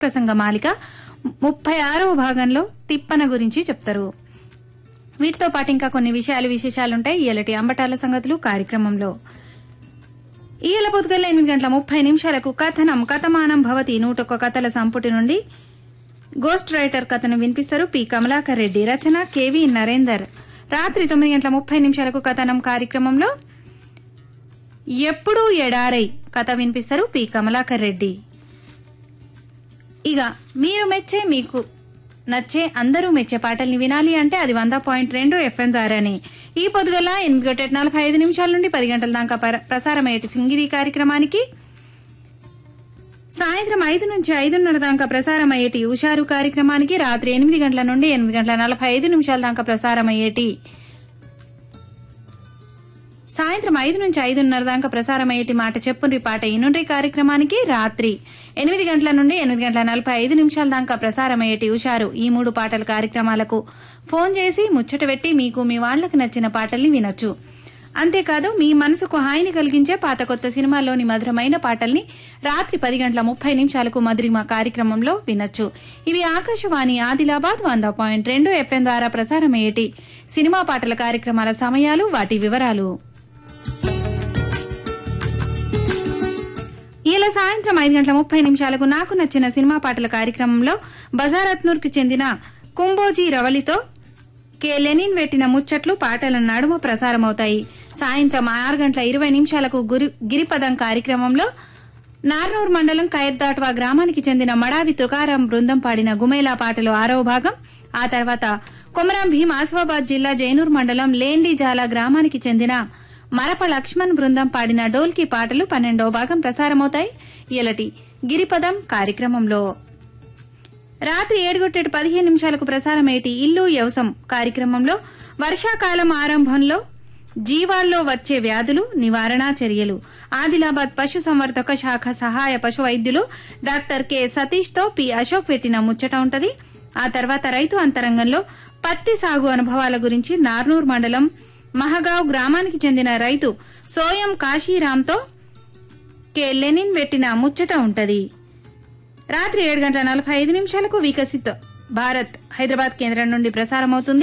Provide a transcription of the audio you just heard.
ప్రసంగ మాలిక ముప్పై ఆరవ భాగంలో తిప్పన గురించి చెప్తారు వీటితో పాటు ఇంకా కొన్ని విషయాలు విశేషాలుంటాయి ఇయలటి అంబటాల సంగతులు కార్యక్రమంలో ఈయల పొద్దుగల ఎనిమిది గంటల ముప్పై నిమిషాలకు కథనం కథమానం భవతి నూటొక్క కథల సంపుటి నుండి గోస్ట్ రైటర్ కథను వినిపిస్తారు పి కమలాకర్ రెడ్డి రచన కెవి నరేందర్ రాత్రి తొమ్మిది గంటల ముప్పై నిమిషాలకు కథనం కార్యక్రమంలో ఎప్పుడూ ఎడారై కథ వినిపిస్తారు పి కమలాకర్ రెడ్డి ఇక మీరు మెచ్చే మీకు నచ్చే అందరూ మెచ్చే పాటల్ని వినాలి అంటే అది వంద పాయింట్ రెండు ఎఫ్ఎం ద్వారానే ఈ పొద్దుగల ఎనిమిది గంటల నలభై ఐదు నిమిషాల నుండి పది గంటల దాకా ప్ర- ప్రసారమయ్యేటి సింగిరి కార్యక్రమానికి సాయంత్రం ఐదు నుంచి ఐదున్నర దాకా ప్రసారమయ్యేటి ఉషారు కార్యక్రమానికి రాత్రి ఎనిమిది గంటల నుండి ఎనిమిది గంటల నలభై ఐదు నిమిషాల దాకా ప్రసారమయ్యేటి సాయంత్రం ఐదు నుంచి ఐదున్నర దాకా ప్రసారమయ్యేటి మాట చెప్పుండ్రి పాట ఇనుండ్రి కార్యక్రమానికి రాత్రి ఎనిమిది గంటల నుండి ఎనిమిది గంటల నలభై ఐదు నిమిషాల దాకా ప్రసారమయ్యేటి ఉషారు ఈ మూడు పాటల కార్యక్రమాలకు ఫోన్ చేసి ముచ్చట పెట్టి మీకు మీ వాళ్లకు నచ్చిన పాటల్ని వినొచ్చు అంతేకాదు మీ మనసుకు హాయిని కలిగించే పాత కొత్త సినిమాల్లోని మధురమైన పాటల్ని రాత్రి పది గంటల ముప్పై నిమిషాలకు మధురిమ కార్యక్రమంలో వినొచ్చు ఇవి ఆకాశవాణి ఆదిలాబాద్ వంద పాయింట్ రెండు ఎఫ్ఎం ద్వారా ప్రసారమయ్యేటి సినిమా పాటల కార్యక్రమాల సమయాలు వాటి వివరాలు ఇలా సాయంత్రం ఐదు గంటల ముప్పై నిమిషాలకు నాకు నచ్చిన సినిమా పాటల కార్యక్రమంలో బజారత్నూర్కు చెందిన కుంబోజీ రవలితో కె లెనిన్ పెట్టిన ముచ్చట్లు పాటల నడుమ ప్రసారమవుతాయి సాయంత్రం ఆరు గంటల ఇరవై నిమిషాలకు గురి గిరిపదం కార్యక్రమంలో నార్నూర్ మండలం కైర్దాట్వా గ్రామానికి చెందిన మడావి తుకారాం బృందం పాడిన గుమేలా పాటలు ఆరవ భాగం ఆ తర్వాత కొమరం భీం ఆసిఫాబాద్ జిల్లా జైనూర్ మండలం లేండిజాల గ్రామానికి చెందిన మరప లక్ష్మణ్ బృందం పాడిన డోల్కి పాటలు పన్నెండవ భాగం ప్రసారమవుతాయి ఇలాటి గిరిపదం కార్యక్రమంలో రాత్రి ఏడుగొట్టేటి పదిహేను నిమిషాలకు ప్రసారమయ్యేటి ఇల్లు యవసం కార్యక్రమంలో వర్షాకాలం ఆరంభంలో జీవాల్లో వచ్చే వ్యాధులు నివారణ చర్యలు ఆదిలాబాద్ పశు సంవర్ధక శాఖ సహాయ పశు వైద్యులు డాక్టర్ కె సతీష్ తో పి అశోక్ పెట్టిన ముచ్చట ఉంటది ఆ తర్వాత రైతు అంతరంగంలో పత్తి సాగు అనుభవాల గురించి నార్నూర్ మండలం మహగావ్ గ్రామానికి చెందిన రైతు సోయం కాశీరాంతో కె లెనిన్ పెట్టిన ముచ్చట ఉంటది రాత్రి ఏడు గంటల నలభై ఐదు నిమిషాలకు వికసిత్ భారత్ హైదరాబాద్ కేంద్రం నుండి ప్రసారమవుతుంది